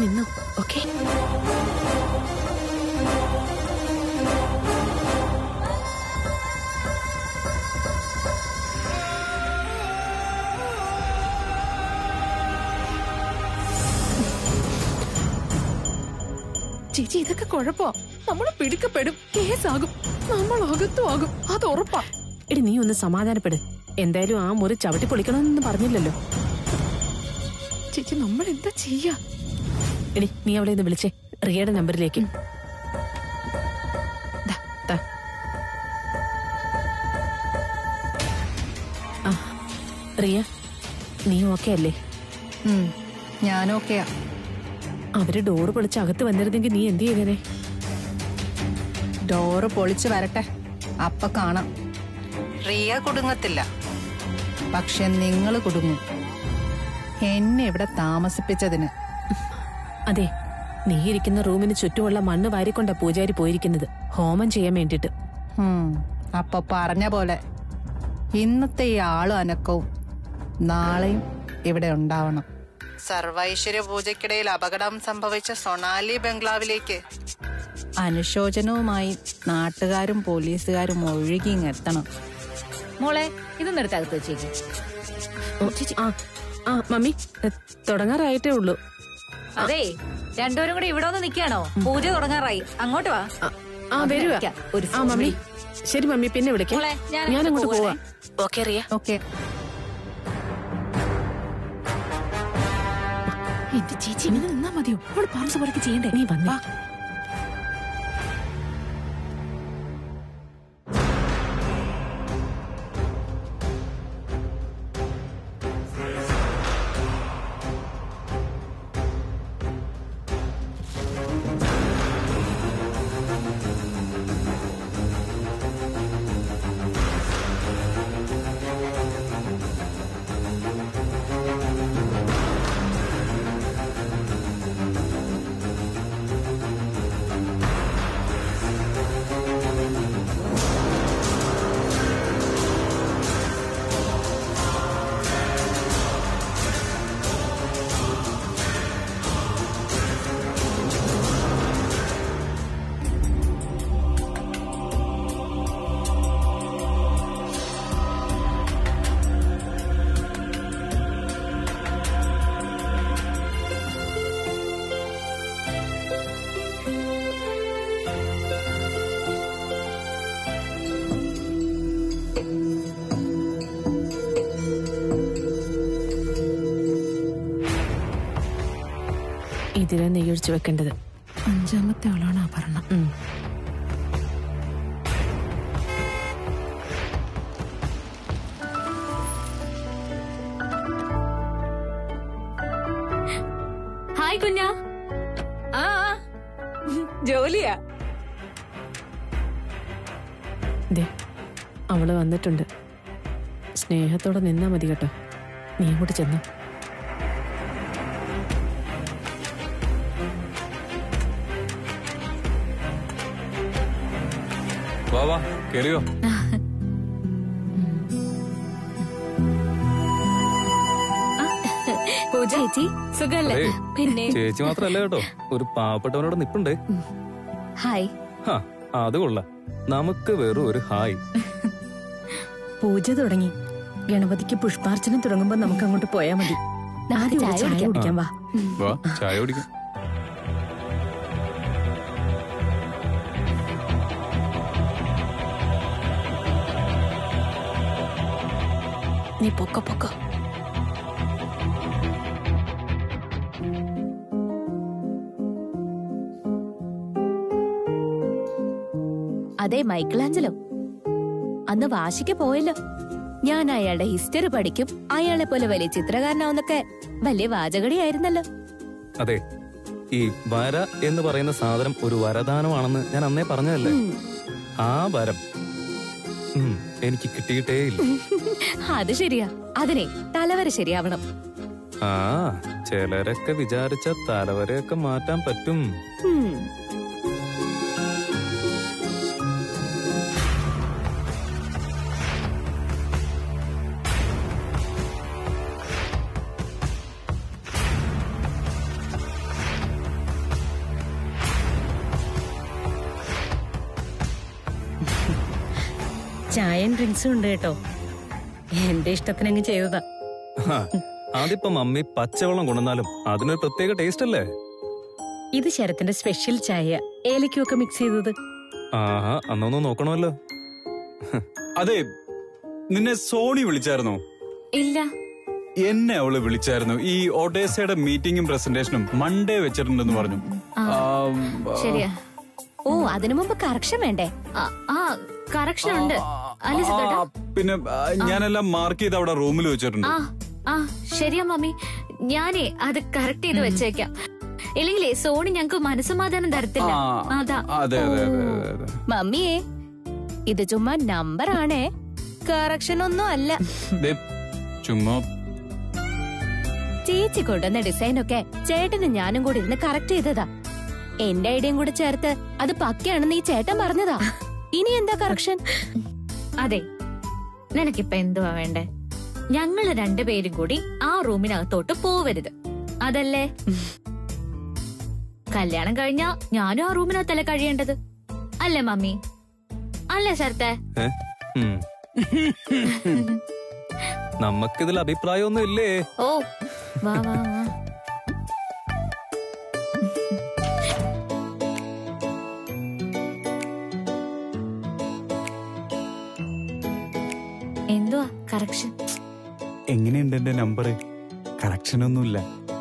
നിന്നു ഓക്കെ ചേച്ചി ഇതൊക്കെ കുഴപ്പമാ നമ്മൾ പിടിക്കപ്പെടും കേസാകും നമ്മൾ അകത്തും ആകും അത് ഉറപ്പാ എടി നീ ഒന്ന് സമാധാനപ്പെട് എന്തായാലും ആ മുറി ചവിട്ടി പൊളിക്കണമെന്നൊന്നും പറഞ്ഞില്ലല്ലോ ചേച്ചി നമ്മൾ എന്താ ചെയ്യാ എടി നീ അവളെ ഒന്ന് വിളിച്ചേ റിയയുടെ നമ്പറിലേക്ക് ദാ, ദാ. ആ, റിയ നീ ഓക്കെ അല്ലേ ഞാനോക്കെയാ അവര് ഡോറ് പൊളിച്ച് അകത്ത് വന്നിരുന്നെങ്കിൽ നീ എന്ത് ചെയ്തേനെ ഡോറ് പൊളിച്ചു വരട്ടെ അപ്പ കാണാം റിയ കുടുങ്ങത്തില്ല പക്ഷെ നിങ്ങൾ കുടുങ്ങും എന്നെ ഇവിടെ താമസിപ്പിച്ചതിന് അതെ നീ ഇരിക്കുന്ന റൂമിന് ചുറ്റുമുള്ള മണ്ണ് വാരിക്കൊണ്ടാ പൂജാരി പോയിരിക്കുന്നത് ഹോമം ചെയ്യാൻ വേണ്ടിട്ട് ഹും, അപ്പൊ പറഞ്ഞ പോലെ ഇന്നത്തെ ഈ ആളും അനക്കവും നാളെയും ഇവിടെ ഉണ്ടാവണം സർവൈശ്വര്യ പൂജയ്ക്കിടയിൽ അപകടം സംഭവിച്ച സൊണാലി ബംഗ്ലാവിലേക്ക് അനുശോചനവുമായി നാട്ടുകാരും പോലീസുകാരും ഒഴുകി ഇങ്ങെത്തണം മോളെ ഇതൊന്നും എടുത്ത് അകത്ത് വെച്ചേക്ക് ഓ, ആ ആ മമ്മി എ, തുടങ്ങാറായിട്ടേ ഉള്ളൂ അതെ രണ്ടുപേരും കൂടി ഇവിടെ ഒന്ന് നിൽക്കുകയാണോ പൂജ തുടങ്ങാറായി അങ്ങോട്ട് വാ ആ, ആ വരുക വിളിക്കാം. ഒരു ആ മമ്മി ശരി മമ്മി പിന്നെ വിളിക്കാം മോളെ, ഞാൻ ഞാൻ അങ്ങോട്ട് അങ്ങോട്ട് പോവാ ഓക്കെ റിയ ഓക്കെ എന്റെ ചേച്ചി ഇങ്ങനെ നിന്നാ മതിയോ അവള് പറഞ്ഞ പോലൊക്കെ ചെയ്യണ്ടേ നീ വന്നേ ഇതിലെ നെയ്യൊഴിച്ചു വെക്കേണ്ടത് അഞ്ചാമത്തെ ആളാണ് ആ പറഞ്ഞ ഉം. ഹായ് കുഞ്ഞാ ആ ആ. ജോലിയാ ദേ അവള് വന്നിട്ടുണ്ട് സ്നേഹത്തോടെ നിന്നാ മതി കേട്ടോ നീ അങ്ങോട്ട് ചെന്നു വാ വാ കേറിയോ പൂജ ചേച്ചി സുഖല്ലേ അതേ, പിന്നെ ചേച്ചി മാത്രല്ല കേട്ടോ ഒരു പാവപ്പെട്ടവനോട് നിപ്പുണ്ട് ഹായ് ഹാ അത് കൊള്ളാം നമുക്ക് വെറും ഒരു ഹായ് പൂജ തുടങ്ങി ഗണപതിക്ക് പുഷ്പാർച്ചന തുടങ്ങുമ്പോ നമുക്ക് അങ്ങോട്ട് പോയാ മതി ആദ്യം ഒരു ചായ ചായ കുടിക്കാം. കുടിക്കാൻ വാ വാ ചായ കുടിക്കും നീ പൊക്ക പൊക്ക അതെ മൈക്കിളാഞ്ചലോ അന്ന് വാശിക്ക് പോയല്ലോ ഞാൻ അയാളുടെ ഹിസ്റ്ററി പഠിക്കും അയാളെ പോലെ വലിയ ചിത്രകാരനാവുന്നൊക്കെ വലിയ വാചകടിയായിരുന്നല്ലോ അതെ ഈ വര എന്ന് പറയുന്ന സാധനം ഒരു വരദാനമാണെന്ന് ഞാൻ അന്നേ പറഞ്ഞതല്ലേ ആ വരം ഉം, എനിക്ക് കിട്ടിയിട്ടേ ഇല്ല അത് ശരിയാ അതിനെ തലവര ശരിയാവണം ആ ചിലരൊക്കെ വിചാരിച്ച തലവരെയൊക്കെ മാറ്റാൻ പറ്റും ഉം. ചായയും ഡ്രിങ്ക്സും ഉണ്ട് കേട്ടോ എന്റെ ഇഷ്ടത്തിനങ്ങ് ചെയ്തതാ ഹാ, അതിപ്പോ മമ്മി പച്ചവെള്ളം കൊണ്ടുവന്നാലും അതിനൊരു പ്രത്യേക ടേസ്റ്റ് അല്ലേ ഇത് ശരത്തിന്റെ സ്പെഷ്യൽ ചായ ഏലക്കൊക്കെ മിക്സ് ചെയ്തത് ആഹാ അന്നൊന്ന് നോക്കണമല്ലോ അതെ നിന്നെ സോണി വിളിച്ചായിരുന്നോ ഇല്ല എന്നെ അവള് വിളിച്ചായിരുന്നു ഈ ഒഡേസയുടെ മീറ്റിംഗും പ്രസന്റേഷനും മൺഡേ വെച്ചിട്ടുണ്ടെന്ന് പറഞ്ഞു ആം, ശരിയാ ഓ അതിനു മുമ്പ് കറക്ഷൻ വേണ്ടേ ആ, ആ കറക്ഷൻ ഉണ്ട് അല്ല സിദ്ധേട്ടാ ആ, പിന്നെ ആ, ഞാനെല്ലാം മാർക്ക് ചെയ്ത് അവിടെ റൂമിൽ വെച്ചിട്ടുണ്ട് ആ ആ ശരിയാ മമ്മി ഞാനേ അത് കറക്റ്റ് ചെയ്ത് വെച്ചേക്കാം ഇല്ലെങ്കിലേ സോണി ഞങ്ങക്ക് മനസ്സമാധാനം തരത്തില്ല ആ, അതാ അതെ അതെ അതെ അതെ, അതെ മമ്മിയെ ഇത് ചുമ്മാ നമ്പർ ആണേ കറക്ഷൻ ഒന്നും അല്ല ദേ, ചുമ്മാ ചേച്ചി കൊണ്ടുവന്ന ഡിസൈൻ ഒക്കെ ചേട്ടനും ഞാനും കൂടി ഇരുന്ന് കറക്റ്റ് ചെയ്തതാ എന്റെ ഐഡിയയും കൂടെ ചേർത്ത് അത് പക്കയാണെന്ന് ഈ ചേട്ടൻ പറഞ്ഞതാ ഇനി എന്താ കറക്ഷൻ അതെ നിനക്കിപ്പൊ എന്തുവാ വേണ്ടേ ഞങ്ങള് രണ്ടുപേരും കൂടി ആ റൂമിനകത്തോട്ട് പോവരുത് അതല്ലേ കല്യാണം കഴിഞ്ഞാ ഞാനും ആ റൂമിനകത്തല്ലേ കഴിയേണ്ടത് അല്ലേ മമ്മി അല്ലേ ശരത്തെ ഏ? ഉം. നമുക്കിതിൽ അഭിപ്രായമൊന്നും ഇല്ലേ ഓ വാ വാ വാ എന്തുവാ കറക്ഷൻ എങ്ങനെയുണ്ട് എന്റെ നമ്പർ കറക്ഷൻ ഒന്നുമില്ല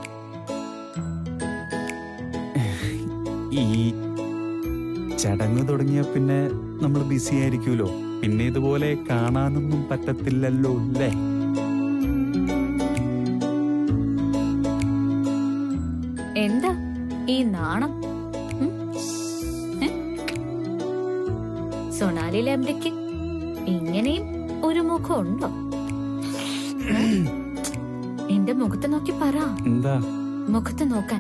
ഈ ചടങ്ങ് തുടങ്ങിയ പിന്നെ നമ്മൾ ബിസി ആയിരിക്കുമല്ലോ പിന്നെ ഇതുപോലെ കാണാനൊന്നും പറ്റത്തില്ലല്ലോ അല്ലേ എന്താ ഈ നാണം ഉം? ഏ? സൊണാലി ലംബയ്ക്ക് ഇങ്ങനെയും ഒരു മുഖമുണ്ടോ എന്റെ മുഖത്ത് നോക്കി പറ എന്താ മുഖത്ത് നോക്കാൻ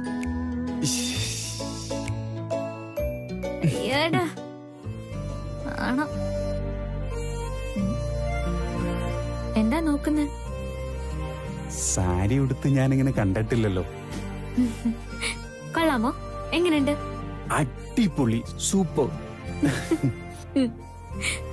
അയ്യടാ ആണോ ഉം. എന്താ നോക്കുന്നേ സാരി ഉടുത്ത് ഞാനിങ്ങനെ കണ്ടിട്ടില്ലല്ലോ കൊള്ളാമോ എങ്ങനെയുണ്ട് അടിപൊളി സൂപ്പർ